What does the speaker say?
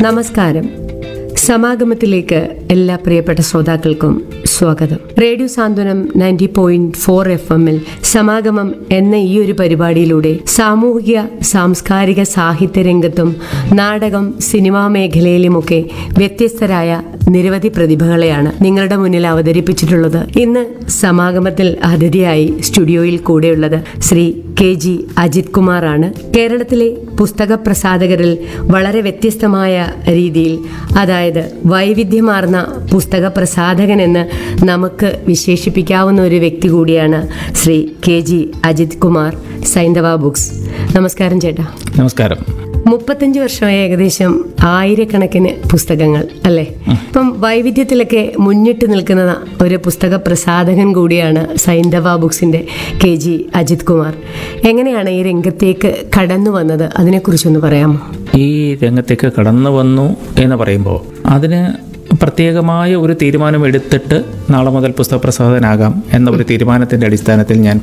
നമസ്കാരം സമാഗമത്തിലേക്ക് എല്ലാ പ്രിയപ്പെട്ട ശ്രോതാക്കൾക്കും സ്വാഗതം radio Santhwanam ninety point four F എമ്മിൽ സമാഗമം എന്ന ഈ ഒരു പരിപാടിയിലൂടെ സാമൂഹിക സാംസ്കാരിക സാഹിത്യ രംഗത്തും നാടകം സിനിമാ മേഖലയിലുമൊക്കെ വ്യത്യസ്തരായ നിരവധി പ്രതിഭകളെയാണ് നിങ്ങളുടെ മുന്നിൽ അവതരിപ്പിച്ചിട്ടുള്ളത് ഇന്ന് സമാഗമത്തിൽ അതിഥിയായി സ്റ്റുഡിയോയിൽ കൂടെയുള്ളത് ശ്രീ കെ ജി അജിത് കുമാറാണ് കേരളത്തിലെ പുസ്തക പ്രസാധകരിൽ വളരെ വ്യത്യസ്തമായ രീതിയിൽ അതായത് വൈവിധ്യമാർന്ന പുസ്തക പ്രസാധകൻ എന്ന് നമുക്ക് വിശേഷിപ്പിക്കാവുന്ന ഒരു വ്യക്തി കൂടിയാണ് Shri K G Ajith Kumar Saindhava books നമസ്കാരം ചേട്ടാ നമസ്കാരം മുപ്പത്തഞ്ച് വർഷമായി ഏകദേശം ആയിരക്കണക്കിന് പുസ്തകങ്ങൾ അല്ലേ ഇപ്പം വൈവിധ്യത്തിലൊക്കെ മുന്നിട്ട് നിൽക്കുന്ന ഒരു പുസ്തക പ്രസാധകൻ കൂടിയാണ് സൈന്ധവ ബുക്സിന്റെ കെ ജി അജിത് കുമാർ എങ്ങനെയാണ് ഈ രംഗത്തേക്ക് കടന്നു വന്നത് അതിനെക്കുറിച്ചൊന്ന് പറയാമോ ഈ രംഗത്തേക്ക് കടന്നു വന്നു എന്ന് പറയുമ്പോൾ അതിന് പ്രത്യേകമായ ഒരു തീരുമാനം എടുത്തിട്ട് നാളെ മുതൽ പുസ്തക പ്രസാധനാകാം എന്ന ഒരു തീരുമാനത്തിൻ്റെ അടിസ്ഥാനത്തിൽ ഞാൻ